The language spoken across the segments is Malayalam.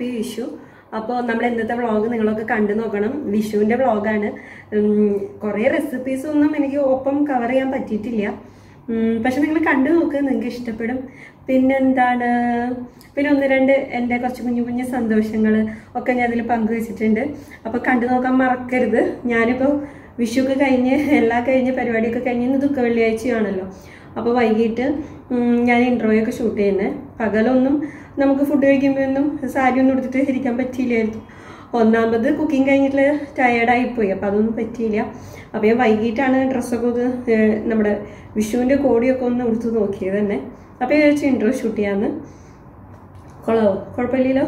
ഹാപ്പി വിഷു അപ്പോൾ നമ്മുടെ ഇന്നത്തെ വ്ളോഗ് നിങ്ങളൊക്കെ കണ്ടു നോക്കണം വിഷുവിൻ്റെ വ്ളോഗാണ് കുറേ റെസിപ്പീസ് ഒന്നും എനിക്ക് ഒപ്പം കവർ ചെയ്യാൻ പറ്റിയിട്ടില്ല ഉം, പക്ഷെ നിങ്ങൾ കണ്ടു നോക്കുക നിങ്ങൾക്ക് ഇഷ്ടപ്പെടും പിന്നെന്താണ് പിന്നെ ഒന്ന് രണ്ട് എൻ്റെ കുറച്ച് കുഞ്ഞു കുഞ്ഞു സന്തോഷങ്ങൾ ഒക്കെ ഞാൻ അതിൽ പങ്കുവെച്ചിട്ടുണ്ട് അപ്പോൾ കണ്ടു നോക്കാൻ മറക്കരുത് ഞാനിപ്പോൾ വിഷുവൊക്കെ കഴിഞ്ഞ് എല്ലാ കഴിഞ്ഞ് പരിപാടിയൊക്കെ കഴിഞ്ഞ് ഇന്ന് ദുഃഖ വെള്ളിയാഴ്ചയാണല്ലോ അപ്പോൾ വൈകിട്ട് ഉം, ഞാൻ ഇൻട്രോയൊക്കെ ഒക്കെ ഷൂട്ട് ചെയ്യുന്നത് പകലൊന്നും നമുക്ക് ഫുഡ് കഴിക്കുമ്പോഴൊന്നും സാരി ഒന്നും എടുത്തിട്ട് ഇരിക്കാൻ പറ്റിയില്ലായിരുന്നു ഒന്നാമത് കുക്കിംഗ് കഴിഞ്ഞിട്ട് ടയേർഡായിപ്പോയി അപ്പോൾ അതൊന്നും പറ്റിയില്ല അപ്പോൾ ഞാൻ വൈകിട്ടാണ് ഡ്രസ്സൊക്കെ ഒന്ന് ഏഹ്, നമ്മുടെ വിഷുവിൻ്റെ കോടിയൊക്കെ ഒന്ന് എടുത്ത് നോക്കിയത് തന്നെ അപ്പോൾ ഞാൻ വെച്ച് ഇൻട്രോ ഷൂട്ട് ചെയ്യാമെന്ന് കൊള്ളാവോ കുഴപ്പമില്ലല്ലോ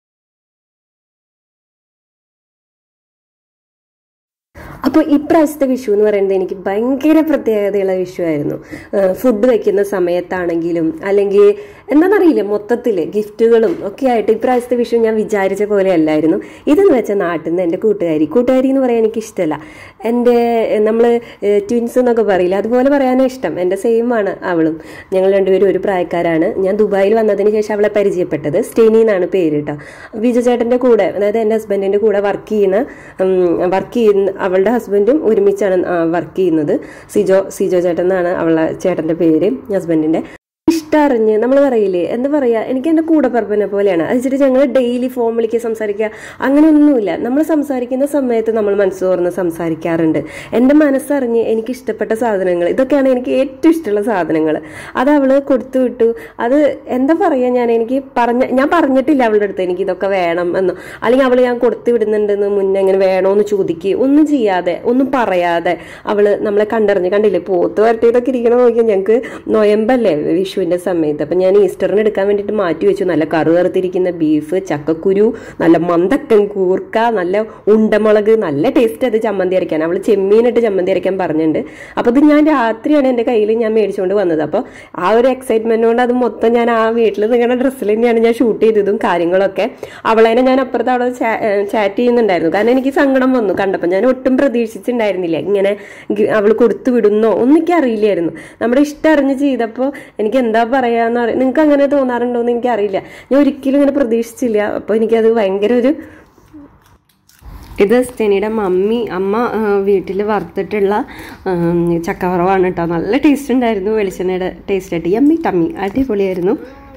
അപ്പോൾ ഇപ്രാവശ്യത്തെ വിഷു എന്ന് പറയുന്നത് എനിക്ക് ഭയങ്കര പ്രത്യേകതയുള്ള വിഷു ആയിരുന്നു ഫുഡ് വെക്കുന്ന സമയത്താണെങ്കിലും അല്ലെങ്കിൽ എന്താണെന്നറിയില്ല മൊത്തത്തിൽ ഗിഫ്റ്റുകളും ഒക്കെ ആയിട്ട് ഇപ്രാവശ്യത്തെ വിഷു ഞാൻ വിചാരിച്ച പോലെ അല്ലായിരുന്നു ഇതെന്ന് വെച്ചാൽ നാട്ടിൽ നിന്ന് എൻ്റെ കൂട്ടുകാരി കൂട്ടുകാരി എന്ന് പറയാൻ എനിക്ക് ഇഷ്ടമല്ല എൻ്റെ നമ്മൾ ട്വിൻസ് എന്നൊക്കെ പറയില്ല അതുപോലെ പറയാനാണ് ഇഷ്ടം എൻ്റെ സെയിം ആണ് അവളും ഞങ്ങൾ രണ്ടുപേരും ഒരു പ്രായക്കാരാണ് ഞാൻ ദുബായിൽ വന്നതിന് ശേഷം അവളെ പരിചയപ്പെട്ടത് സ്റ്റെനി എന്നാണ് പേര് കേട്ടോ വിജു ചേട്ടൻ്റെ കൂടെ അതായത് എൻ്റെ ഹസ്ബൻഡിൻ്റെ കൂടെ വർക്ക് ചെയ്യുന്ന വർക്ക് ചെയ്യുന്ന അവളുടെ ഹസ്ബൻഡും ഒരുമിച്ചാണ് വർക്ക് ചെയ്യുന്നത് സിജോ സിജോ ചേട്ടൻ എന്നാണ് അവളുടെ ചേട്ടൻ്റെ പേര് ഹസ്ബൻഡിൻ്റെ ഇഷ്ടറിഞ്ഞ് നമ്മൾ പറയില്ലേ എന്താ പറയാ എനിക്ക് എൻ്റെ കൂടെ പറപ്പിനെ പോലെയാണ് അത് വെച്ചിട്ട് ഞങ്ങൾ ഡെയിലി ഫോൺ വിളിക്കുക സംസാരിക്കുക അങ്ങനെയൊന്നുമില്ല നമ്മൾ സംസാരിക്കുന്ന സമയത്ത് നമ്മൾ മനസ്സ് തുറന്ന് സംസാരിക്കാറുണ്ട് എൻ്റെ മനസ്സറിഞ്ഞ് എനിക്ക് ഇഷ്ടപ്പെട്ട സാധനങ്ങൾ ഇതൊക്കെയാണ് എനിക്ക് ഏറ്റവും ഇഷ്ടമുള്ള സാധനങ്ങൾ അത് അവള് കൊടുത്തു വിട്ടു അത് എന്താ പറയാ ഞാൻ എനിക്ക് പറഞ്ഞ ഞാൻ പറഞ്ഞിട്ടില്ല അവളുടെ അടുത്ത് എനിക്ക് ഇതൊക്കെ വേണം എന്നോ അല്ലെങ്കിൽ അവള് ഞാൻ കൊടുത്തു വിടുന്നുണ്ടെന്ന് മുന്നേ ഇങ്ങനെ വേണോന്ന് ചോദിക്കുക ഒന്നും ചെയ്യാതെ ഒന്നും പറയാതെ അവള് നമ്മളെ കണ്ടറിഞ്ഞ് കണ്ടില്ലേ പോത്ത് വരട്ടിയതൊക്കെ ഇരിക്കണ നോക്കിയാൽ ഞങ്ങൾക്ക് നൊയമ്പല്ലേ വിഷുവിന്റെ സമയത്ത് അപ്പൊ ഞാൻ ഈസ്റ്ററിന് എടുക്കാൻ വേണ്ടിയിട്ട് മാറ്റി വെച്ചു നല്ല കറു കറുത്തിരിക്കുന്ന ബീഫ് ചക്കക്കുരു നല്ല മന്തക്കൻ കൂർക്ക നല്ല ഉണ്ടമുളക് നല്ല ടേസ്റ്റ് അത് ചമ്മന്തി അരയ്ക്കാൻ അവള് ചെമ്മീനിട്ട് ചമ്മന്തി അരയ്ക്കാൻ പറഞ്ഞിട്ടുണ്ട് അപ്പൊ ഇത് ഞാൻ രാത്രിയാണ് എൻ്റെ കയ്യിൽ ഞാൻ മേടിച്ചുകൊണ്ട് വന്നത് അപ്പോൾ ആ ഒരു എക്സൈറ്റ്മെന്റ് കൊണ്ട് അത് മൊത്തം ഞാൻ ആ വീട്ടിൽ നിങ്ങളുടെ ഡ്രസ്സിൽ തന്നെയാണ് ഞാൻ ഷൂട്ട് ചെയ്തതും കാര്യങ്ങളൊക്കെ അവളേനെ ഞാൻ അപ്പുറത്ത് അവിടെ ചാറ്റ് ചെയ്യുന്നുണ്ടായിരുന്നു കാരണം എനിക്ക് സങ്കടം വന്നു കണ്ടപ്പോൾ ഞാൻ ഒട്ടും പ്രതീക്ഷിച്ചിട്ടുണ്ടായിരുന്നില്ല ഇങ്ങനെ ഗി- അവള് കൊടുത്തു വിടുന്നോ ഒന്നും എനിക്ക് അറിയില്ലായിരുന്നു നമ്മുടെ ഇഷ്ടം അറിഞ്ഞ് ചെയ്തപ്പോൾ എനിക്ക് എന്താ പറയാന്ന് അറിയാം നിങ്ങൾക്ക് അങ്ങനെ തോന്നാറുണ്ടോ എന്ന് എനിക്കറിയില്ല ഞാൻ ഒരിക്കലും ഇങ്ങനെ പ്രതീക്ഷിച്ചില്ല അപ്പോൾ എനിക്കത് ഭയങ്കര ഒരു ഇത് സ്റ്റെനിയുടെ മമ്മി അമ്മ വീട്ടിൽ വറുത്തിട്ടുള്ള ഉം, ചക്കവറവാണ് കേട്ടോ നല്ല ടേസ്റ്റ് ഉണ്ടായിരുന്നു വെളിച്ചെണ്ണയുടെ ടേസ്റ്റ് ആയിട്ട് യമ്മി ടമ്മി അടിപൊളിയായിരുന്നു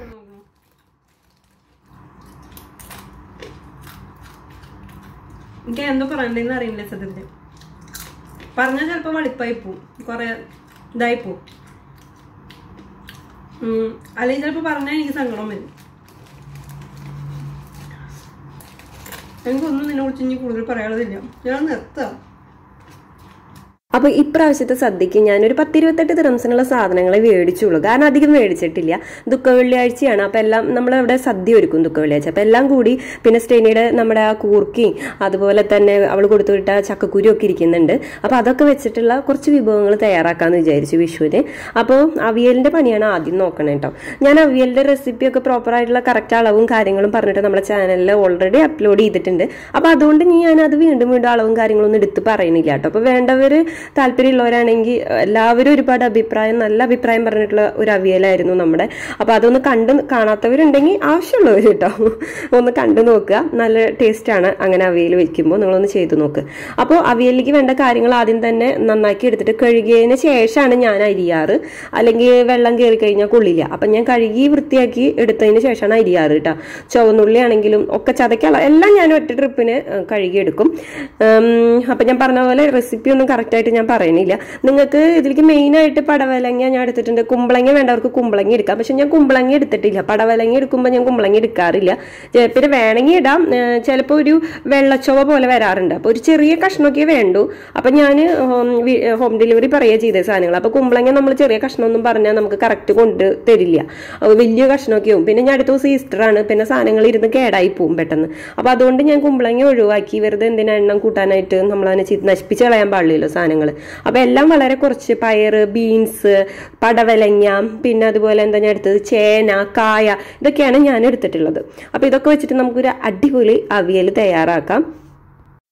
എനിക്ക് എന്തോ പറയണ്ടെന്ന് അറിയില്ല സത്യത്തിൽ പറഞ്ഞാൽ ചിലപ്പോൾ വളിപ്പായി പോവും കുറെ ഇതായി പോവും ഉം, അല്ലെങ്കിൽ ചിലപ്പോൾ പറഞ്ഞാൽ എനിക്ക് സങ്കടം വരും എനിക്കൊന്നും നിന്നെ കുറിച്ച് ഇനി കൂടുതൽ പറയാനുള്ളതില്ല ഞാൻ നിർത്താം അപ്പോൾ ഇപ്രാവശ്യത്തെ സദ്യക്ക് ഞാനൊരു പത്തിരുപത്തെട്ട് ദിറംസിനുള്ള സാധനങ്ങളെ മേടിച്ചുള്ളൂ കാരണം അധികം മേടിച്ചിട്ടില്ല ദുഃഖ വെള്ളിയാഴ്ചയാണ് അപ്പോൾ എല്ലാം നമ്മളവിടെ സദ്യ ഒരുക്കും ദുഃഖ വെള്ളിയാഴ്ച അപ്പോൾ എല്ലാം കൂടി പിന്നെ സ്റ്റെനിയുടെ നമ്മുടെ ആ കൂർക്കയും അതുപോലെ തന്നെ അവൾ കൊടുത്തുവിട്ട ചക്കക്കുരു ഒക്കെ ഇരിക്കുന്നുണ്ട് അപ്പോൾ അതൊക്കെ വെച്ചിട്ടുള്ള കുറച്ച് വിഭവങ്ങൾ തയ്യാറാക്കാമെന്ന് വിചാരിച്ചു വിഷുവിന് അപ്പോൾ അവിയലിൻ്റെ പണിയാണ് ആദ്യം നോക്കണം കേട്ടോ ഞാൻ അവിയലിൻ്റെ റെസിപ്പിയൊക്കെ പ്രോപ്പറായിട്ടുള്ള കറക്റ്റ് അളവും കാര്യങ്ങളും പറഞ്ഞിട്ട് നമ്മുടെ ചാനലിൽ ഓൾറെഡി അപ്ലോഡ് ചെയ്തിട്ടുണ്ട് അപ്പോൾ അതുകൊണ്ട് ഇനി ഞാൻ അത് വീണ്ടും വീണ്ടും അളവും കാര്യങ്ങളൊന്നും എടുത്ത് പറയുന്നില്ല കേട്ടോ അപ്പോൾ വേണ്ടവർ താല്പര്യമുള്ളവരാണെങ്കിൽ എല്ലാവരും ഒരുപാട് അഭിപ്രായം നല്ല അഭിപ്രായം പറഞ്ഞിട്ടുള്ള ഒരു അവിയലായിരുന്നു നമ്മുടെ അപ്പോൾ അതൊന്ന് കണ്ട് കാണാത്തവരുണ്ടെങ്കിൽ ആവശ്യമുള്ളവർ കേട്ടോ ഒന്ന് കണ്ടു നോക്കുക നല്ല ടേസ്റ്റാണ് അങ്ങനെ അവിയൽ വെക്കുമ്പോൾ നിങ്ങളൊന്ന് ചെയ്തു നോക്ക് അപ്പോൾ അവിയലിലേക്ക് വേണ്ട കാര്യങ്ങൾ ആദ്യം തന്നെ നന്നാക്കി എടുത്തിട്ട് കഴുകിയതിന് ശേഷമാണ് ഞാൻ അരിയാറ് അല്ലെങ്കിൽ വെള്ളം കയറി കഴിഞ്ഞാൽ കൊള്ളില്ല അപ്പം ഞാൻ കഴുകി വൃത്തിയാക്കി എടുത്തതിന് ശേഷമാണ് അരിയാറ് കേട്ടോ ചുവന്നുള്ളി ആണെങ്കിലും ഒക്കെ ചതയ്ക്കാനുള്ള എല്ലാം ഞാൻ ഒറ്റ ട്രിപ്പിന് കഴുകിയെടുക്കും അപ്പം ഞാൻ പറഞ്ഞ പോലെ റെസിപ്പി ഒന്നും കറക്റ്റായിട്ട് ഞാൻ പറയുന്നില്ല നിങ്ങൾക്ക് ഇതിലേക്ക് മെയിനായിട്ട് പടവലങ്ങ ഞാൻ എടുത്തിട്ടുണ്ട് കുമ്പളങ്ങ വേണ്ടവർക്ക് കുമ്പളങ്ങ എടുക്കാം പക്ഷെ ഞാൻ കുമ്പളങ്ങ എടുത്തിട്ടില്ല പടവലങ്ങ എടുക്കുമ്പോൾ ഞാൻ കുമ്പളങ്ങ എടുക്കാറില്ല ചെ- പിന്നെ വേണമെങ്കിൽ ഇടാം ചിലപ്പോൾ ഒരു വെള്ളച്ചൊവ പോലെ വരാറുണ്ട് അപ്പോൾ ഒരു ചെറിയ കഷ്ണമൊക്കെ വേണ്ടു അപ്പം ഞാൻ ഹോം ഡെലിവറി പറയുക ചെയ്ത സാധനങ്ങൾ അപ്പോൾ കുമ്പളങ്ങ നമ്മൾ ചെറിയ കഷ്ണമൊന്നും പറഞ്ഞാൽ നമുക്ക് കറക്റ്റ് കൊണ്ട് തരില്ല അത് വലിയ കഷ്ണമൊക്കെ ആവും പിന്നെ ഞാൻ അടുത്ത ദിവസം ഈസ്റ്ററാണ് പിന്നെ സാധനങ്ങൾ ഇരുന്ന് കേടായി പോവും പെട്ടെന്ന് അപ്പോൾ അതുകൊണ്ട് ഞാൻ കുമ്പളങ്ങ ഒഴിവാക്കി വെറുതെ എന്തിനാ എണ്ണം കൂട്ടാനായിട്ട് നമ്മളതിനെ ചി- നശിപ്പിച്ച് കളയാൻ പാടില്ലല്ലോ സാധനങ്ങൾ അപ്പോൾ എല്ലാം വളരെ കുറച്ച് പയറ് ബീൻസ് പടവലങ്ങ പിന്നെ അതുപോലെ എന്താ ഞാൻ എടുത്തത് ചേന കായ ഇതൊക്കെയാണ് ഞാൻ എടുത്തിട്ടുള്ളത് അപ്പോൾ ഇതൊക്കെ വെച്ചിട്ട് നമുക്കൊരു അടിപൊളി അവിയൽ തയ്യാറാക്കാം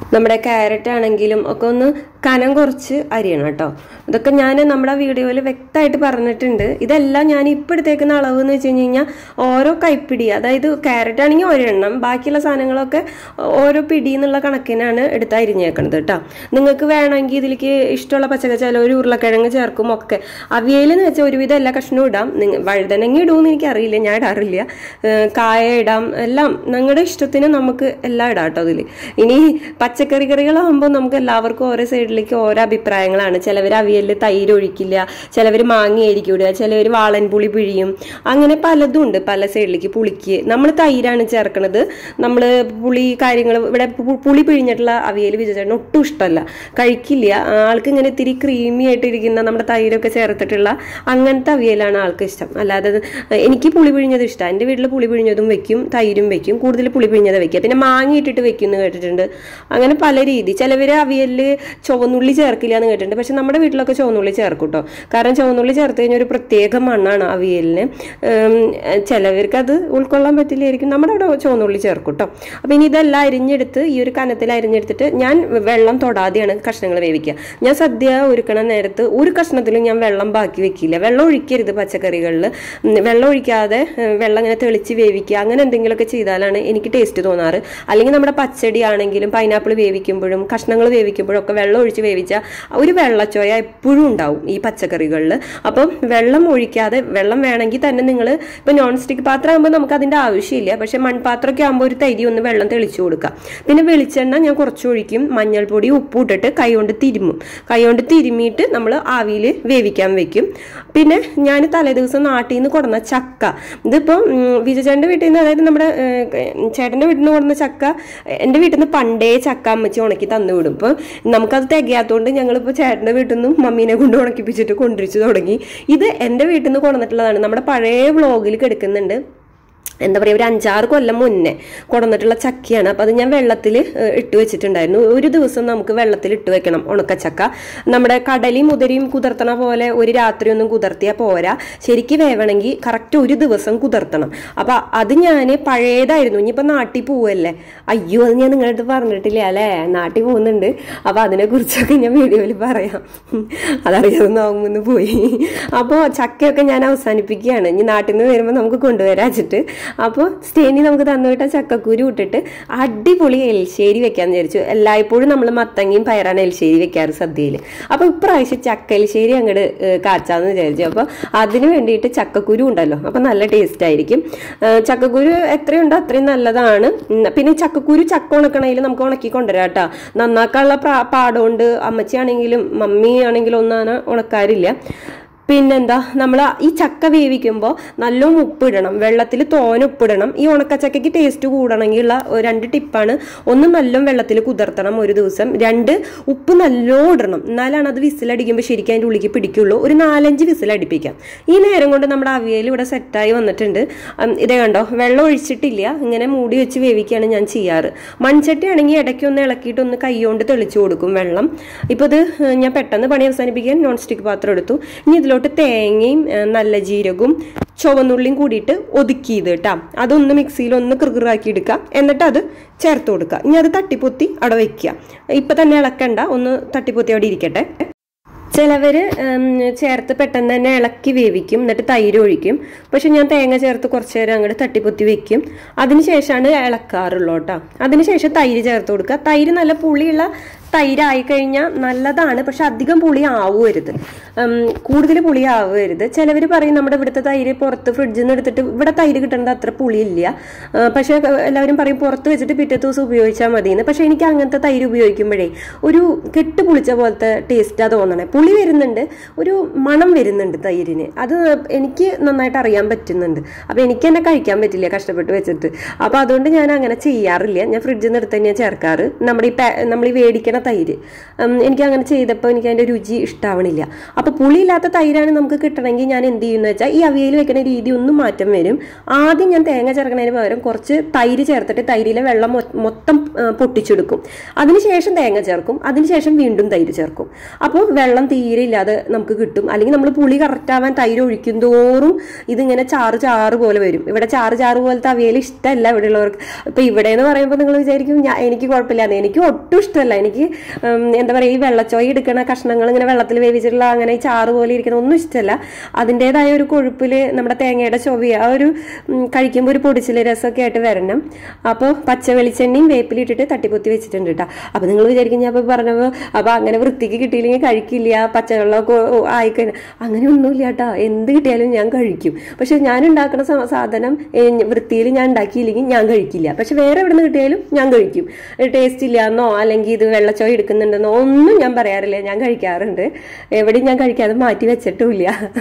നമ്മുടെ ക്യാരറ്റ് ആണെങ്കിലും ഒക്കെ ഒന്ന് കനം കുറച്ച് അരിയണം കേട്ടോ ഇതൊക്കെ ഞാൻ നമ്മുടെ വീഡിയോയിൽ വ്യക്തമായിട്ട് പറഞ്ഞിട്ടുണ്ട് ഇതെല്ലാം ഞാൻ ഇപ്പം എടുത്തേക്കുന്ന അളവ് എന്ന് വെച്ച് കഴിഞ്ഞ് കഴിഞ്ഞാൽ ഓരോ കൈപ്പിടി അതായത് ക്യാരറ്റ് ആണെങ്കിൽ ഒരെണ്ണം ബാക്കിയുള്ള സാധനങ്ങളൊക്കെ ഓരോ പിടി എന്നുള്ള കണക്കിനാണ് എടുത്ത് അരിഞ്ഞേക്കണത് കേട്ടോ നിങ്ങൾക്ക് വേണമെങ്കിൽ ഇതിലേക്ക് ഇഷ്ടമുള്ള പച്ചക്കറി ചിലവർ ഉരുളക്കിഴങ്ങ് ചേർക്കും ഒക്കെ അവിയൽ എന്ന് വെച്ചാൽ ഒരുവിധം എല്ലാ കഷ്ണവും ഇടാം നിങ്ങൾ വഴുതനങ്ങ ഇടുമെന്ന് എനിക്കറിയില്ല ഞാൻ ഇടാറില്ല ഏഹ് കായ ഇടാം എല്ലാം നിങ്ങളുടെ ഇഷ്ടത്തിന് നമുക്ക് എല്ലാം ഇടാം കേട്ടോ അതിൽ ഇനി പച്ചക്കറി കറികളാകുമ്പോൾ നമുക്ക് എല്ലാവർക്കും ഓരോ സൈഡിലേക്ക് ഓരോ അഭിപ്രായങ്ങളാണ് ചിലവർ അവിയലിൽ തൈര് ഒഴിക്കില്ല ചിലവർ മാങ്ങയായിരിക്കും ഇടുക ചിലവർ വാളൻ പുളി പിഴിയും അങ്ങനെ പലതും ഉണ്ട് പല സൈഡിലേക്ക് പുളിക്ക് നമ്മൾ തൈരാണ് ചേർക്കണത് നമ്മൾ പുളി കാര്യങ്ങൾ ഇവിടെ പു- പുളി പിഴിഞ്ഞിട്ടുള്ള അവിയൽ വിജയേട്ടന് ഒട്ടും ഇഷ്ടമല്ല കഴിക്കില്ല ആൾക്ക് ഇങ്ങനെ ഇത്തിരി ക്രീമി ആയിട്ടിരിക്കുന്ന നമ്മുടെ തൈരൊക്കെ ചേർത്തിട്ടുള്ള അങ്ങനത്തെ അവിയലാണ് ആൾക്ക് ഇഷ്ടം അല്ലാതെ ഇത് എനിക്ക് പുളി പിഴിഞ്ഞത് ഇഷ്ടമാണ് എൻ്റെ വീട്ടിൽ പുളി പിഴിഞ്ഞതും വെക്കും തൈരും വെക്കും കൂടുതൽ പുളി പിഴിഞ്ഞത് വെക്കുക പിന്നെ മാങ്ങ ഇട്ടിട്ട് വെക്കും എന്ന് കേട്ടിട്ടുണ്ട് അങ്ങനെ പല രീതി ചിലവർ അവിയലിൽ ചുവന്നുള്ളി ചേർക്കില്ല എന്ന് കേട്ടിട്ടുണ്ട് പക്ഷെ നമ്മുടെ വീട്ടിലൊക്കെ ചുവന്നുള്ളി ചേർക്കും കേട്ടോ കാരണം ചുവന്നുള്ളി ചേർത്ത് കഴിഞ്ഞാൽ ഒരു പ്രത്യേക മണ്ണാണ് അവിയലിന് ഉം, ചിലവർക്ക് അത് ഉൾക്കൊള്ളാൻ പറ്റില്ലായിരിക്കും നമ്മുടെ അവിടെ ചുവന്നുള്ളി ചേർക്കും കേട്ടോ അപ്പം ഇനി ഇതെല്ലാം അരിഞ്ഞെടുത്ത് ഈ ഒരു കനത്തിൽ അരിഞ്ഞെടുത്തിട്ട് ഞാൻ വെള്ളം തൊടാതെയാണ് കഷ്ണങ്ങൾ വേവിക്കുക ഞാൻ സദ്യ ഒരുക്കണ നേരത്ത് ഒരു കഷ്ണത്തിലും ഞാൻ വെള്ളം ബാക്കി വെക്കില്ല വെള്ളം ഒഴിക്കരുത് പച്ചക്കറികളിൽ വെള്ളം ഒഴിക്കാതെ ഉം, വെള്ളം ഇങ്ങനെ തെളിച്ച് വേവിക്കുക അങ്ങനെ എന്തെങ്കിലുമൊക്കെ ചെയ്താലാണ് എനിക്ക് ടേസ്റ്റ് തോന്നാറ് അല്ലെങ്കിൽ നമ്മുടെ പച്ചടി ആണെങ്കിലും പൈനാപ്പിൾ വേവിക്കുമ്പോഴും കഷ്ണങ്ങൾ വേവിക്കുമ്പോഴും ഒക്കെ വെള്ളം ഒഴിച്ച് വേവിച്ചാൽ ഒരു വെള്ളച്ചോയ എപ്പോഴും ഉണ്ടാവും ഈ പച്ചക്കറികളിൽ അപ്പം വെള്ളം ഒഴിക്കാതെ വെള്ളം വേണമെങ്കിൽ തന്നെ നിങ്ങൾ ഇപ്പം നോൺ സ്റ്റിക്ക് പാത്രം ആകുമ്പോൾ നമുക്ക് അതിൻ്റെ ആവശ്യമില്ല പക്ഷെ മൺപാത്രമൊക്കെ ആകുമ്പോൾ ഒരു തരി ഒന്ന് വെള്ളം തെളിച്ചു കൊടുക്കുക പിന്നെ വെളിച്ചെണ്ണ ഞാൻ കുറച്ച് ഒഴിക്കും മഞ്ഞൾപ്പൊടി ഉപ്പ് ഇട്ടിട്ട് കൈ കൊണ്ട് തിരുമ്മും കൈ കൊണ്ട് തിരുമ്മിയിട്ട് നമ്മൾ ആവിയിൽ വേവിക്കാൻ വെക്കും പിന്നെ ഞാൻ തലേദിവസം നാട്ടിൽ നിന്ന് കൊടുന്ന ചക്ക ഇതിപ്പോൾ വിജയചേട്ടൻ്റെ വീട്ടിൽ നിന്ന് അതായത് നമ്മുടെ ഏഹ്, ചേട്ടൻ്റെ വീട്ടിൽ നിന്ന് കൊടുന്ന ചക്ക എൻ്റെ വീട്ടിൽ നിന്ന് പണ്ടേ ചക്ക അമ്മച്ചി ഉണക്കി തന്നു വിടും ഇപ്പോൾ നമുക്കത് തികയാത്തതുകൊണ്ട് ഞങ്ങളിപ്പോൾ ചേട്ടൻ്റെ വീട്ടിൽ നിന്നും മമ്മീനെ കൊണ്ട് ഉണക്കിപ്പിച്ചിട്ട് കൊണ്ടുവച്ചു തുടങ്ങി ഇത് എൻ്റെ വീട്ടിൽ നിന്ന് കൊണ്ടുവന്നിട്ടുള്ളതാണ് നമ്മുടെ പഴയ വ്ളോഗിൽ കിടക്കുന്നുണ്ട് എന്താ പറയുക ഒരു അഞ്ചാറ് കൊല്ലം മുന്നേ കൊണ്ടുവന്നിട്ടുള്ള ചക്കയാണ് അപ്പം അത് ഞാൻ വെള്ളത്തിൽ ഇട്ട് വെച്ചിട്ടുണ്ടായിരുന്നു ഒരു ദിവസം നമുക്ക് വെള്ളത്തിൽ ഇട്ട് വെക്കണം ഉണക്കച്ചക്ക നമ്മുടെ കടലിയും മുതിരയും കുതിർത്തണ പോലെ ഒരു രാത്രി ഒന്നും കുതിർത്തിയാൽ പോരാ ശരിക്ക് വേവണമെങ്കിൽ കറക്റ്റ് ഒരു ദിവസം കുതിർത്തണം അപ്പം അത് ഞാൻ പഴയതായിരുന്നു ഇനിയിപ്പോൾ നാട്ടിൽ പോവല്ലേ അയ്യോ അത് ഞാൻ നിങ്ങളുടെ അടുത്ത് പറഞ്ഞിട്ടില്ല അല്ലേ നാട്ടിൽ പോകുന്നുണ്ട് അപ്പം അതിനെക്കുറിച്ചൊക്കെ ഞാൻ വീഡിയോയിൽ പറയാം അതറിയാതെ നോക്കുമെന്ന് പോയി അപ്പോൾ ചക്കയൊക്കെ ഞാൻ അവസാനിപ്പിക്കുകയാണ് ഇനി നാട്ടിൽ നിന്ന് വരുമ്പോൾ നമുക്ക് കൊണ്ടുവരാൻ വെച്ചിട്ട് അപ്പോൾ സ്റ്റേനി നമുക്ക് തന്നുവിട്ട ചക്കക്കുരു ഇട്ടിട്ട് അടിപൊളി എൽശ്ശേരി വെക്കാന്ന് വിചാരിച്ചു എല്ലായ്പ്പോഴും നമ്മൾ മത്തങ്ങയും പയറാണ് എൽശ്ശേരി വെക്കാറ് സദ്യയിൽ അപ്പോൾ ഇപ്രാവശ്യം ചക്ക എൽശ്ശേരി അങ്ങോട്ട് കാച്ചാന്ന് വിചാരിച്ചു അപ്പോൾ അതിന് വേണ്ടിയിട്ട് ചക്കക്കുരു ഉണ്ടല്ലോ അപ്പോൾ നല്ല ടേസ്റ്റ് ആയിരിക്കും ഏഹ് ചക്കക്കുരു എത്രയുണ്ടോ അത്രയും നല്ലതാണ് ഉം, പിന്നെ ചക്കക്കുരു ചക്ക ഉണക്കണയിൽ നമുക്ക് ഉണക്കി കൊണ്ടുവരാം കേട്ടോ നന്നാക്കാനുള്ള പ്രാ- പാടമുണ്ട് അമ്മച്ചിയാണെങ്കിലും മമ്മി ആണെങ്കിലും ഒന്നും അങ്ങനെ ഉണക്കാറില്ല പിന്നെന്താ നമ്മൾ ഈ ചക്ക വേവിക്കുമ്പോൾ നല്ലോണം ഉപ്പിടണം വെള്ളത്തിൽ തോന ഉപ്പിടണം ഈ ഉണക്കച്ചക്കയ്ക്ക് ടേസ്റ്റ് കൂടണമെങ്കിലുള്ള ഒരു രണ്ട് ടിപ്പാണ് ഒന്ന് നല്ലോണം വെള്ളത്തിൽ കുതിർത്തണം ഒരു ദിവസം രണ്ട് ഉപ്പ് നല്ലോണം ഇടണം എന്നാലാണ് അത് വിസിലടിക്കുമ്പോൾ ശരിക്കും അതിൻ്റെ ഉള്ളിലേക്ക് പിടിക്കുള്ളൂ ഒരു നാലഞ്ച് വിസിലടിപ്പിക്കാം ഈ നേരം കൊണ്ട് നമ്മുടെ അവിയൽ ഇവിടെ സെറ്റായി വന്നിട്ടുണ്ട് ഉം, ഇതേ കണ്ടോ വെള്ളം ഒഴിച്ചിട്ടില്ല ഇങ്ങനെ മൂടി വെച്ച് വേവിക്കുകയാണ് ഞാൻ ചെയ്യാറ് മൺചട്ടി ആണെങ്കിൽ ഇടയ്ക്ക് ഒന്ന് ഇളക്കിയിട്ട് ഒന്ന് കൈകൊണ്ട് തെളിച്ചു കൊടുക്കും വെള്ളം ഇപ്പോൾ ഇത് ഏഹ്, ഞാൻ പെട്ടെന്ന് പണി അവസാനിപ്പിക്കാൻ നോൺ സ്റ്റിക്ക് പാത്രം എടുത്തു ഇനി ഇതിലോട്ട് തേങ്ങയും ഏഹ്, നല്ല ജീരകവും ചുവന്നുള്ളിയും കൂടിയിട്ട് ഒതുക്കിയത് കേട്ടാ അതൊന്ന് മിക്സിയിൽ ഒന്ന് കൃകൃറാക്കി എടുക്കുക എന്നിട്ട് അത് ചേർത്ത് കൊടുക്കുക ഇനി അത് തട്ടിപ്പൊത്തി അവിടെ വെക്കുക ഇപ്പം തന്നെ ഇളക്കണ്ട ഒന്ന് തട്ടിപ്പൊത്തി അവിടെ ഇരിക്കട്ടെ ചിലവര് ഉം, ചേർത്ത് പെട്ടെന്ന് തന്നെ ഇളക്കി വേവിക്കും എന്നിട്ട് തൈര് ഒഴിക്കും പക്ഷെ ഞാൻ തേങ്ങ ചേർത്ത് കുറച്ച് നേരം അങ്ങോട്ട് തട്ടിപ്പൊത്തി വെക്കും അതിനുശേഷമാണ് ഇളക്കാറുള്ളൂ കേട്ടോ അതിനുശേഷം തൈര് ചേർത്ത് കൊടുക്കുക തൈര് നല്ല പുളിയുള്ള തൈരായി കഴിഞ്ഞാൽ നല്ലതാണ് പക്ഷെ അധികം പുളി ആവരുത് ഉം, കൂടുതൽ പുളി ആവരുത് ചിലവർ പറയും നമ്മുടെ ഇവിടുത്തെ തൈര് പുറത്ത് ഫ്രിഡ്ജിൽ നിന്ന് എടുത്തിട്ട് ഇവിടെ തൈര് കിട്ടുന്നത് അത്ര പുളിയില്ല ആ, പക്ഷെ എല്ലാവരും പറയും പുറത്ത് വെച്ചിട്ട് പിറ്റേ ദിവസം ഉപയോഗിച്ചാൽ മതി എന്ന് പക്ഷെ എനിക്ക് അങ്ങനത്തെ തൈര് ഉപയോഗിക്കുമ്പോഴേ ഒരു കെട്ട് പുളിച്ച പോലത്തെ ടേസ്റ്റാണ് തോന്നണേ പുളി വരുന്നുണ്ട് ഒരു മണം വരുന്നുണ്ട് തൈരിന് അത് എനിക്ക് നന്നായിട്ട് അറിയാൻ പറ്റുന്നുണ്ട് അപ്പോൾ എനിക്ക് തന്നെ കഴിക്കാൻ പറ്റില്ല കഷ്ടപ്പെട്ട് വെച്ചിട്ട് അപ്പോൾ അതുകൊണ്ട് ഞാൻ അങ്ങനെ ചെയ്യാറില്ല ഞാൻ ഫ്രിഡ്ജിൽ നിന്ന് എടുത്ത് തന്നെയാണ് ചേർക്കാറ് നമ്മുടെ ഈ പാ- നമ്മൾ ഈ മേടിക്കണ പുളിക്കണ തൈര് ഉം, എനിക്ക് അങ്ങനെ ചെയ്തപ്പോൾ എനിക്ക് അതിന്റെ രുചി ഇഷ്ടാവണില്ല അപ്പൊ പുളിയില്ലാത്ത തൈരാണ് നമുക്ക് കിട്ടണമെങ്കിൽ ഞാൻ എന്ത് ചെയ്യുന്ന വെച്ചാൽ ഈ അവിയൽ വെക്കുന്ന രീതി ഒന്നും മാറ്റം വരും ആദ്യം ഞാൻ തേങ്ങ ചേർക്കുന്നതിന് പകരം കുറച്ച് തൈര് ചേർത്തിട്ട് തൈരിലെ വെള്ളം മൊ- മൊത്തം ആ, പൊട്ടിച്ചെടുക്കും അതിനുശേഷം തേങ്ങ ചേർക്കും അതിനുശേഷം വീണ്ടും തൈര് ചേർക്കും അപ്പോൾ വെള്ളം തീരെ ഇല്ലാതെ നമുക്ക് കിട്ടും അല്ലെങ്കിൽ നമ്മൾ പുളി കറക്റ്റ് ആവാൻ തൈര് ഒഴിക്കും തോറും ഇതിങ്ങനെ ചാറ് ചാറ് പോലെ വരും ഇവിടെ ചാറ് ചാറ് പോലത്തെ അവിയൽ ഇഷ്ടമല്ല ഇവിടെ ഉള്ളവർക്ക് ഇപ്പൊ ഇവിടെ എന്ന് പറയുമ്പോൾ നിങ്ങൾ വിചാരിക്കും ഞാൻ എനിക്ക് കുഴപ്പമില്ല എനിക്ക് ഒട്ടും ഇഷ്ടമല്ല എനിക്ക് ഉം, എന്താ പറയുക ഈ വെള്ളച്ചോയ എടുക്കണ കഷ്ണങ്ങൾ ഇങ്ങനെ വെള്ളത്തിൽ വേവിച്ചിട്ടുള്ള അങ്ങനെ ഈ ചാറ് പോലെ ഇരിക്കുന്ന ഒന്നും ഇഷ്ടമല്ല അതിൻ്റെതായ ഒരു കൊഴുപ്പില് നമ്മുടെ തേങ്ങയുടെ ചൊവ്വ ആ ഒരു ഉം, കഴിക്കുമ്പോൾ ഒരു പൊടിച്ചില് രസമൊക്കെ ആയിട്ട് വരണം അപ്പോൾ പച്ച വെളിച്ചെണ്ണയും വേപ്പിലിട്ടിട്ട് തട്ടിപ്പൊത്തി വെച്ചിട്ടുണ്ട് കേട്ടോ അപ്പൊ നിങ്ങൾ വിചാരിക്കും ഞാൻ ഇപ്പൊ പറഞ്ഞപ്പോൾ അപ്പൊ അങ്ങനെ വൃത്തിക്ക് കിട്ടിയില്ലെങ്കിൽ കഴിക്കില്ല പച്ചവെള്ളമൊക്കെ ആയിക്കഴിഞ്ഞാൽ അങ്ങനെ ഒന്നുമില്ല കേട്ടോ എന്ത് കിട്ടിയാലും ഞാൻ കഴിക്കും പക്ഷെ ഞാൻ ഉണ്ടാക്കുന്ന സ- സാധനം വൃത്തിയിൽ ഞാൻ ഉണ്ടാക്കിയില്ലെങ്കിൽ ഞാൻ കഴിക്കില്ല പക്ഷെ വേറെ എവിടെ നിന്ന് കിട്ടിയാലും ഞാൻ കഴിക്കും ടേസ്റ്റ് ഇല്ലാന്നോ അല്ലെങ്കിൽ ഇത് വെള്ളച്ചോയ എടുക്കുന്നുണ്ടെന്നോ ഒന്നും ഞാൻ പറയാറില്ല ഞാൻ കഴിക്കാറുണ്ട് എവിടെയും ഞാൻ കഴിക്കാതെ മാറ്റി വെച്ചിട്ടുമില്ല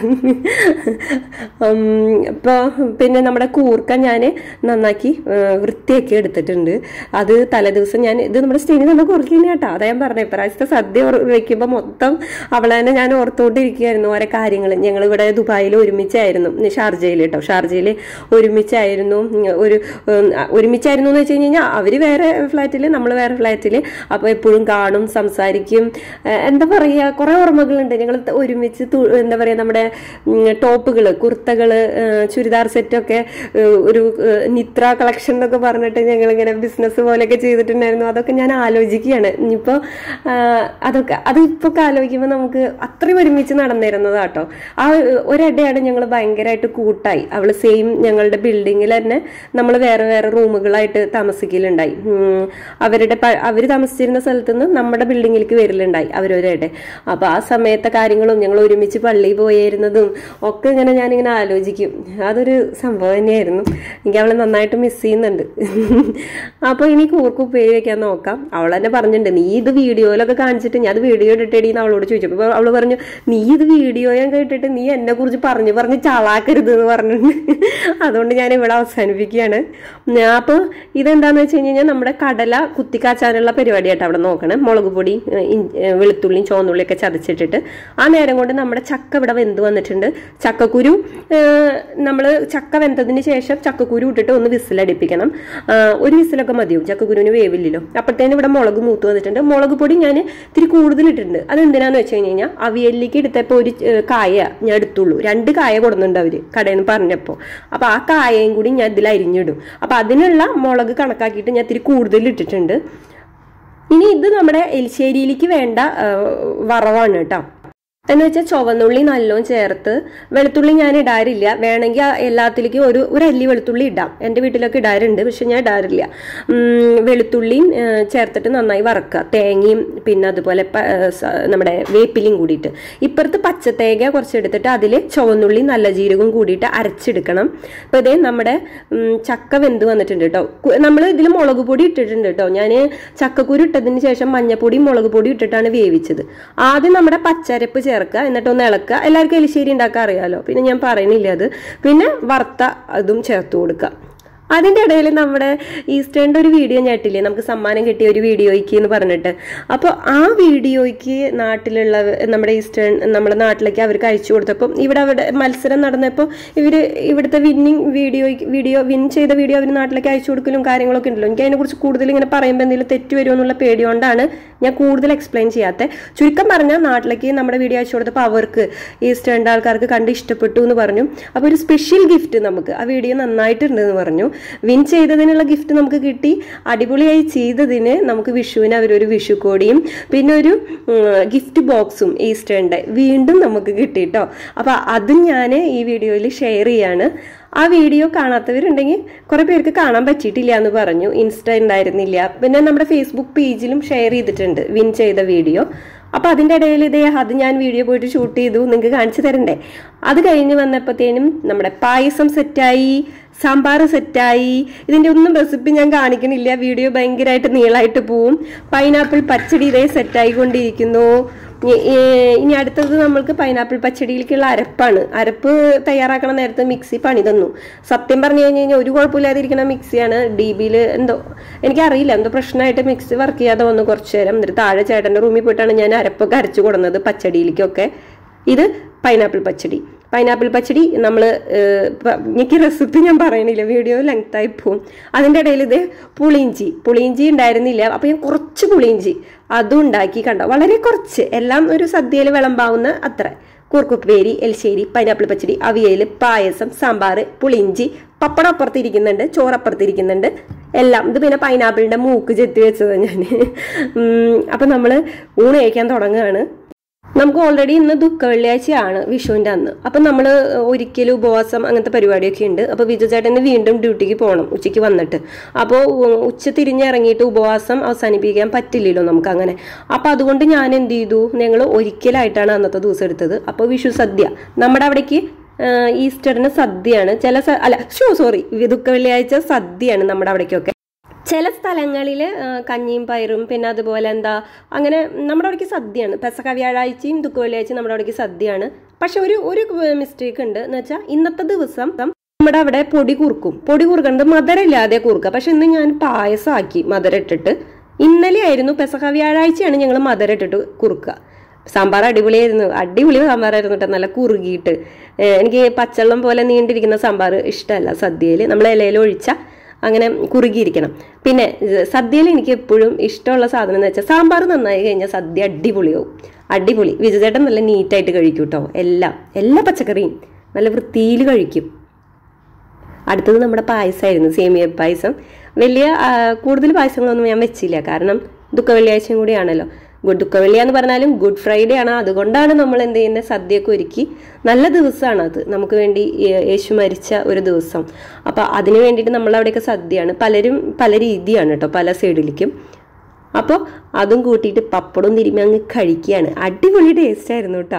ഉം, ഇപ്പൊ പിന്നെ നമ്മുടെ കൂർക്ക ഞാൻ നന്നാക്കി ആ, വൃത്തിയാക്കി എടുത്തിട്ടുണ്ട് അത് തലേദിവസം ഞാൻ ഇത് നമ്മുടെ സ്റ്റേനി തന്നെ കുറുക്കിന് കേട്ടോ അതാ ഞാൻ പറഞ്ഞത് ഇപ്രാവശ്യത്തെ സദ്യ ഓർ- വെക്കുമ്പോൾ മൊത്തം അവളെ തന്നെ ഞാൻ ഓർത്തോണ്ടിരിക്കുകയായിരുന്നു ഓരോ കാര്യങ്ങൾ ഞങ്ങൾ ഇവിടെ ദുബായിൽ ഒരുമിച്ചായിരുന്നു ഷാർജയിൽ കേട്ടോ ഷാർജയിൽ ഒരുമിച്ചായിരുന്നു ഉം, ഒരു ഉം, ഒരുമിച്ചായിരുന്നു എന്ന് വെച്ച് കഴിഞ്ഞാൽ അവര് വേറെ ഫ്ലാറ്റിൽ നമ്മൾ വേറെ ഫ്ലാറ്റിൽ അപ്പോൾ എപ്പോഴും കാണും സംസാരിക്കും ഏഹ് എന്താ പറയുക കുറേ ഓർമ്മകളുണ്ട് ഞങ്ങൾ ഒരുമിച്ച് തു- എന്താ പറയുക നമ്മുടെ ടോപ്പുകൾ കുർത്തകൾ ചുരിദാർ സെറ്റൊക്കെ ഏഹ് ഒരു ഏഹ് നിത്ര കളക്ഷൻ എന്നൊക്കെ പറഞ്ഞിട്ട് ഞങ്ങൾ ഇങ്ങനെ ബിസിനസ് പോലെയൊക്കെ ചെയ്തിട്ടുണ്ടായിരുന്നു അതൊക്കെ ഞാൻ ആലോചിക്കുകയാണ് ഇനിയിപ്പോൾ അതൊക്കെ അത് ഇപ്പോൾ ആലോചിക്കുമ്പോൾ നമുക്ക് അത്രയും ഒരുമിച്ച് നടന്നിരുന്നതാട്ടോ ആ ഒരിടെയാണ് ഞങ്ങൾ ഭയങ്കരമായിട്ട് കൂട്ടായി അവള് സെയിം ഞങ്ങളുടെ ബിൽഡിങ്ങിൽ തന്നെ നമ്മൾ വേറെ വേറെ റൂമുകളായിട്ട് താമസിക്കലുണ്ടായി ഉം, അവരുടെ പ- അവര് താമസിച്ചിരുന്ന സ്ഥലത്ത് നിന്ന് നമ്മുടെ ബിൽഡിങ്ങിലേക്ക് വരലുണ്ടായി അവരവരുടെ അപ്പൊ ആ സമയത്തെ കാര്യങ്ങളും ഞങ്ങൾ ഒരുമിച്ച് പള്ളിയിൽ പോയിരുന്നതും ഒക്കെ ഇങ്ങനെ ഞാനിങ്ങനെ ആലോചിക്കും അതൊരു സംഭവം തന്നെയായിരുന്നു എനിക്ക് അവളെ നന്നായിട്ട് മിസ് ചെയ്യുന്നുണ്ട് അപ്പൊ ഇനി കൂർക്ക് ഉപ്പേരി വെക്കാൻ നോക്കാം അവൾ തന്നെ പറഞ്ഞിട്ടുണ്ട് നീ ഇത് വീഡിയോയിലൊക്കെ കാണിച്ചിട്ട് ഞാൻ അത് വീഡിയോ ഇട്ടിട്ടേടി എന്ന് അവളോട് ചോദിച്ചു അപ്പൊ അവള് പറഞ്ഞു നീ ഇത് വീഡിയോ ഞാൻ കേട്ടിട്ട് നീ എന്നെ കുറിച്ച് പറഞ്ഞു പറഞ്ഞ് ചളാക്കരുത് എന്ന് പറഞ്ഞിട്ടുണ്ട് അതുകൊണ്ട് ഞാൻ ഇവിടെ അവസാനിപ്പിക്കുകയാണ് ഞാൻ അപ്പോൾ ഇതെന്താന്ന് വെച്ച് കഴിഞ്ഞാൽ നമ്മുടെ കടല കുത്തിക്കാച്ചാനുള്ള പരിപാടിയായിട്ട് അവിടെ നോക്കണം മുളക് പൊടി ഏഹ്, ഇഞ്ചി- ഏഹ്, വെളുത്തുള്ളിയും ചുവന്നുള്ളിയൊക്കെ ചതച്ചിട്ടിട്ട് ആ നേരം കൊണ്ട് നമ്മുടെ ചക്ക ഇവിടെ വെന്ത് വന്നിട്ടുണ്ട് ചക്കക്കുരു നമ്മൾ ചക്ക വെന്തതിന് ശേഷം ചക്കക്കുരു ഇട്ടിട്ട് ഒന്ന് വിസിലടിപ്പിക്കണം ആ, ഒരു വിസിലൊക്കെ മതിയും ചക്കക്കുരുവിന് വേവില്ലല്ലോ അപ്പോഴത്തേനും ഇവിടെ മുളക് മൂത്ത് വന്നിട്ടുണ്ട് മുളക് പൊടി ഞാൻ ഇത്തിരി കൂടുതൽ ഇട്ടിട്ടുണ്ട് അതെന്തിനാന്ന് വെച്ച് കഴിഞ്ഞാൽ അവിയലിലേക്ക് എടുത്തപ്പോൾ ഒരു ഏഹ്, കായ ഞാൻ എടുത്തുള്ളൂ രണ്ട് കായ കൊടുക്കുന്നുണ്ട് അവര് കടയിൽ നിന്ന് പറഞ്ഞപ്പോൾ അപ്പൊ ആ കായയും കൂടി ഞാൻ ഇതിൽ അരിഞ്ഞിടും അപ്പൊ അതിനുള്ള മുളക് കണക്കാക്കിയിട്ട് ഞാൻ ഇത്തിരി കൂടുതൽ ഇട്ടിട്ടുണ്ട് ഇനി ഇത് നമ്മുടെ എലിശ്ശേരിയിലേക്ക് വേണ്ട ആ, വറവാണ് കേട്ടോ എന്ന് വെച്ചാൽ ചുവന്നുള്ളി നല്ലോണം ചേർത്ത് വെളുത്തുള്ളി ഞാൻ ഇടാറില്ല വേണമെങ്കിൽ ആ എല്ലാത്തിലേക്കും ഒരു ഒരു അല്ലി വെളുത്തുള്ളി ഇടാം എൻ്റെ വീട്ടിലൊക്കെ ഇടാറുണ്ട് പക്ഷെ ഞാൻ ഇടാറില്ല ഉം, വെളുത്തുള്ളിയും ആ, ചേർത്തിട്ട് നന്നായി വറക്കുക തേങ്ങയും പിന്നെ അതുപോലെ പ- ആ, സ- നമ്മുടെ വേപ്പിലയും കൂടിയിട്ട് ഇപ്പുറത്ത് പച്ചത്തേങ്ങ കുറച്ച് എടുത്തിട്ട് അതിൽ ചുവന്നുള്ളി നല്ല ജീരകവും കൂടിയിട്ട് അരച്ചെടുക്കണം അപ്പോൾ ഇതേ നമ്മുടെ ഉം, ചക്ക വെന്ത് വന്നിട്ടുണ്ട് കേട്ടോ നമ്മൾ ഇതിൽ മുളക് പൊടി ഇട്ടിട്ടുണ്ട് കേട്ടോ ഞാൻ ചക്കക്കുരു ഇട്ടതിന് ശേഷം മഞ്ഞപ്പൊടിയും മുളക് പൊടി ഇട്ടിട്ടാണ് വേവിച്ചത് ആദ്യം നമ്മുടെ പച്ചരപ്പ് ചേർക്കുക എന്നിട്ട് ഒന്ന് ഇളക്കുക എല്ലാവർക്കും എലിശ്ശേരി ഉണ്ടാക്കാൻ അറിയാലോ പിന്നെ ഞാൻ പറയുന്നില്ല അത് പിന്നെ വറുത്ത അതും ചേർത്ത് കൊടുക്കുക അതിൻ്റെ ഇടയിൽ നമ്മുടെ ഈസ്റ്റേണിൻ്റെ ഒരു വീഡിയോ ഞാട്ടില്ലേ നമുക്ക് സമ്മാനം കിട്ടിയ ഒരു വീഡിയോയ്ക്ക് എന്ന് പറഞ്ഞിട്ട് അപ്പോൾ ആ വീഡിയോയ്ക്ക് നാട്ടിലുള്ള നമ്മുടെ ഈസ്റ്റേൺ നമ്മുടെ നാട്ടിലേക്ക് അവർക്ക് അയച്ചു കൊടുത്തപ്പോൾ ഇവിടെ അവിടെ മത്സരം നടന്നപ്പോൾ ഇവർ ഇവിടുത്തെ വിന്നിങ് വീഡിയോ വീഡിയോ വിൻ ചെയ്ത വീഡിയോ അവർ നാട്ടിലേക്ക് അയച്ചു കൊടുക്കലും കാര്യങ്ങളൊക്കെ ഉണ്ടല്ലോ എനിക്ക് അതിനെക്കുറിച്ച് കൂടുതൽ ഇങ്ങനെ പറയുമ്പോൾ എന്തെങ്കിലും തെറ്റ് വരുമോ എന്നുള്ള പേടി കൊണ്ടാണ് ഞാൻ കൂടുതൽ എക്സ്പ്ലെയിൻ ചെയ്യാത്ത ചുരുക്കം പറഞ്ഞാൽ നാട്ടിലേക്ക് നമ്മുടെ വീഡിയോ അയച്ചു കൊടുത്തപ്പോൾ അവർക്ക് ഈസ്റ്റേണിൻ്റെ ആൾക്കാർക്ക് കണ്ട് ഇഷ്ടപ്പെട്ടു എന്ന് പറഞ്ഞു അപ്പോൾ ഒരു സ്പെഷ്യൽ ഗിഫ്റ്റ് നമുക്ക് ആ വീഡിയോ നന്നായിട്ടുണ്ട് എന്ന് പറഞ്ഞു വിൻ ചെയ്തതിനുള്ള ഗിഫ്റ്റ് നമുക്ക് കിട്ടി അടിപൊളിയായി ചെയ്തതിന് നമുക്ക് വിഷുവിന് അവരൊരു വിഷു കോടിയും പിന്നെ ഒരു ഗിഫ്റ്റ് ബോക്സും ഈസ്റ്റേണിൻ്റെ വീണ്ടും നമുക്ക് കിട്ടി കേട്ടോ അപ്പോൾ അതും ഞാൻ ഈ വീഡിയോയിൽ ഷെയർ ചെയ്യാണ് ആ വീഡിയോ കാണാത്തവരുണ്ടെങ്കിൽ കുറെ പേർക്ക് കാണാൻ പറ്റിയിട്ടില്ല എന്ന് പറഞ്ഞു ഇൻസ്റ്റ ഉണ്ടായിരുന്നില്ല പിന്നെ നമ്മുടെ ഫേസ്ബുക്ക് പേജിലും ഷെയർ ചെയ്തിട്ടുണ്ട് വിൻ ചെയ്ത വീഡിയോ അപ്പൊ അതിന്റെ ഇടയിൽ ഇതേ അത് ഞാൻ വീഡിയോ പോയിട്ട് ഷൂട്ട് ചെയ്തു നിങ്ങൾക്ക് കാണിച്ചു തരണ്ടേ അത് കഴിഞ്ഞ് വന്നപ്പോഴത്തേനും നമ്മുടെ പായസം സെറ്റായി സാമ്പാർ സെറ്റായി ഇതിന്റെ ഒന്നും റെസിപ്പി ഞാൻ കാണിക്കണില്ല വീഡിയോ ഭയങ്കരമായിട്ട് നീളായിട്ട് പോവും പൈനാപ്പിൾ പച്ചടി ഇതേ സെറ്റായി കൊണ്ടിരിക്കുന്നു ഇനി- ഏ- ഇനി അടുത്തത് നമ്മൾക്ക് പൈനാപ്പിൾ പച്ചടിയിലേക്കുള്ള അരപ്പാണ് അരപ്പ് തയ്യാറാക്കണ നേരത്തെ മിക്സി പണി തന്നു സത്യം പറഞ്ഞു കഴിഞ്ഞ് കഴിഞ്ഞാൽ ഒരു കുഴപ്പമില്ലാതിരിക്കുന്ന മിക്സിയാണ് ഡി ബിയിൽ എന്തോ എനിക്കറിയില്ല എന്തോ പ്രശ്നമായിട്ട് മിക്സി വർക്ക് ചെയ്യാതെ വന്നു കുറച്ച് നേരം എന്നിട്ട് താഴെ ചേട്ടൻ്റെ റൂമിൽ പോയിട്ടാണ് ഞാൻ അരപ്പൊക്കെ അരച്ചു കൊടുന്നത് പച്ചടിയിലേക്കൊക്കെ ഇത് പൈനാപ്പിൾ പച്ചടി പൈനാപ്പിൾ പച്ചടി നമ്മൾ എനിക്ക് റെസിപ്പി ഞാൻ പറയണില്ല വീഡിയോ ലെങ്ത് ആയി പോവും അതിൻ്റെ ഇടയിൽ ഇത് പുളിയിഞ്ചി പുളിയിഞ്ചി ഉണ്ടായിരുന്നില്ല അപ്പോൾ ഞാൻ കുറച്ച് പുളിയിഞ്ചി അതും ഉണ്ടാക്കി കണ്ടോ വളരെ കുറച്ച് എല്ലാം ഒരു സദ്യയിൽ വിളമ്പാവുന്ന അത്ര കൂർക്കുപ്പേരി എൽശ്ശേരി പൈനാപ്പിൾ പച്ചടി അവിയൽ പായസം സാമ്പാർ പുളിയിഞ്ചി പപ്പടം അപ്പുറത്തിരിക്കുന്നുണ്ട് ചോറപ്പുറത്തിരിക്കുന്നുണ്ട് എല്ലാം ഇത് പിന്നെ പൈനാപ്പിളിൻ്റെ മൂക്ക് ചെത്തി വെച്ചത് ഞാൻ അപ്പം നമ്മൾ ഊണ് കഴിക്കാൻ തുടങ്ങുകയാണ് നമുക്ക് ഓൾറെഡി ഇന്ന് ദുഃഖ വെള്ളിയാഴ്ചയാണ് വിഷുവിൻ്റെ അന്ന് അപ്പം നമ്മൾ ഒരിക്കലും ഉപവാസം അങ്ങനത്തെ പരിപാടിയൊക്കെ ഉണ്ട് അപ്പോൾ വിജു ചേട്ടന് വീണ്ടും ഡ്യൂട്ടിക്ക് പോകണം ഉച്ചയ്ക്ക് വന്നിട്ട് അപ്പോൾ ഉച്ച തിരിഞ്ഞിറങ്ങിയിട്ട് ഉപവാസം അവസാനിപ്പിക്കാൻ പറ്റില്ലല്ലോ നമുക്ക് അങ്ങനെ അപ്പോൾ അതുകൊണ്ട് ഞാൻ എന്ത് ചെയ്തു ഞങ്ങൾ ഒരിക്കലായിട്ടാണ് അന്നത്തെ ദിവസം എടുത്തത് അപ്പോൾ വിഷു സദ്യ നമ്മുടെ അവിടേക്ക് ആ, ഈസ്റ്ററിന് സദ്യയാണ് ചില സ- അല്ല ഷോ സോറി ദുഃഖ വെള്ളിയാഴ്ച സദ്യയാണ് നമ്മുടെ അവിടേക്കൊക്കെ ചില സ്ഥലങ്ങളിൽ കഞ്ഞിയും പയറും പിന്നെ അതുപോലെ എന്താ അങ്ങനെ നമ്മുടെ അവിടേക്ക് സദ്യയാണ് പെസക വ്യാഴാഴ്ചയും ദുഃഖ വെള്ളിയാഴ്ചയും നമ്മുടെ അവിടേക്ക് സദ്യയാണ് പക്ഷെ ഒരു ഒരു മിസ്റ്റേക്ക് ഉണ്ട് എന്ന് വെച്ചാൽ ഇന്നത്തെ ദിവസം നമ്മുടെ അവിടെ പൊടി കുറുക്കും പൊടി കുറുക്കുന്നത് മധുരമില്ലാതെ കുറുക്കുക പക്ഷെ ഇന്ന് ഞാൻ പായസമാക്കി മധുരം ഇട്ടിട്ട് ഇന്നലെ ആയിരുന്നു പെസക വ്യാഴാഴ്ചയാണ് ഞങ്ങൾ മധുരം ഇട്ടിട്ട് കുറുക്കുക സാമ്പാർ അടിപൊളിയായിരുന്നു അടിപൊളി സാമ്പാറായിരുന്നു കേട്ടോ നല്ല കുറുകിയിട്ട് ഏഹ് എനിക്ക് പച്ചവെള്ളം പോലെ നീണ്ടിരിക്കുന്ന സാമ്പാർ ഇഷ്ടമല്ല സദ്യയിൽ നമ്മൾ ഇലയിൽ ഒഴിച്ച അങ്ങനെ കുറുകിയിരിക്കണം പിന്നെ സദ്യയിൽ എനിക്ക് എപ്പോഴും ഇഷ്ടമുള്ള സാധനം എന്ന് വെച്ചാൽ സാമ്പാർ നന്നായി കഴിഞ്ഞാൽ സദ്യ അടിപൊളിയാവും അടിപൊളി വിജയചേട്ടൻ നല്ല നീറ്റായിട്ട് കഴിക്കും കേട്ടോ എല്ലാം എല്ലാ പച്ചക്കറിയും നല്ല വൃത്തിയിൽ കഴിക്കും അടുത്തത് നമ്മുടെ പായസമായിരുന്നു സേമിയ പായസം വലിയ ആ, കൂടുതൽ പായസങ്ങളൊന്നും ഞാൻ വെച്ചില്ല കാരണം ദുഃഖ വെള്ളിയാഴ്ചയും കൂടിയാണല്ലോ ഗുഡ് ദുഃഖ വെള്ളിയ എന്ന് പറഞ്ഞാലും ഗുഡ് ഫ്രൈഡേ ആണ് അതുകൊണ്ടാണ് നമ്മൾ എന്ത് ചെയ്യുന്നത് സദ്യയൊക്കെ ഒരുക്കി നല്ല ദിവസമാണ് അത് നമുക്ക് വേണ്ടി യേ- യേശു മരിച്ച ഒരു ദിവസം അപ്പോൾ അതിന് വേണ്ടിയിട്ട് നമ്മൾ അവിടെയൊക്കെ സദ്യയാണ് പലരും പല രീതിയാണ് കേട്ടോ പല സൈഡിലേക്കും അപ്പോൾ അതും കൂട്ടിയിട്ട് പപ്പടവും തിരുമ്മി അങ്ങ് കഴിക്കുകയാണ് അടിപൊളി ടേസ്റ്റ് ആയിരുന്നു കേട്ടോ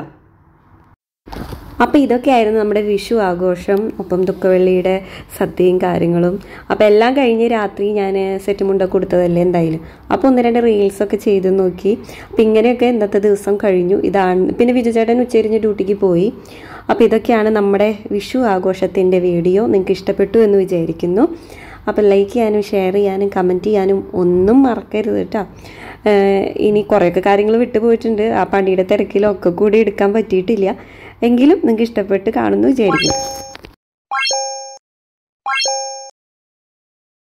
അപ്പോൾ ഇതൊക്കെയായിരുന്നു നമ്മുടെ വിഷു ആഘോഷം ഒപ്പം ദുഃഖവെള്ളിയുടെ സദ്യയും കാര്യങ്ങളും അപ്പോൾ എല്ലാം കഴിഞ്ഞ് രാത്രി ഞാൻ സെറ്റ് മുണ്ടൊക്കെ കൊടുത്തതല്ലേ എന്തായാലും അപ്പോൾ ഒന്ന് രണ്ട് റീൽസൊക്കെ ചെയ്ത് നോക്കി അപ്പോൾ ഇങ്ങനെയൊക്കെ ഇന്നത്തെ ദിവസം കഴിഞ്ഞു ഇതാണ് പിന്നെ വിജുചേട്ടൻ ഉച്ചരിഞ്ഞ് ഡ്യൂട്ടിക്ക് പോയി അപ്പോൾ ഇതൊക്കെയാണ് നമ്മുടെ വിഷു ആഘോഷത്തിൻ്റെ വീഡിയോ നിങ്ങൾക്ക് ഇഷ്ടപ്പെട്ടു എന്ന് വിചാരിക്കുന്നു അപ്പോൾ ലൈക്ക് ചെയ്യാനും ഷെയർ ചെയ്യാനും കമൻറ്റ് ചെയ്യാനും ഒന്നും മറക്കരുത് കേട്ടോ ഏഹ് ഇനി കുറേയൊക്കെ കാര്യങ്ങൾ വിട്ടുപോയിട്ടുണ്ട് ആ പണിയുടെ തിരക്കിലൊക്കെ കൂടി എടുക്കാൻ പറ്റിയിട്ടില്ല എങ്കിലും നിങ്ങൾക്ക് ഇഷ്ടപ്പെട്ട് കാണുന്നു വിചാരിക്കും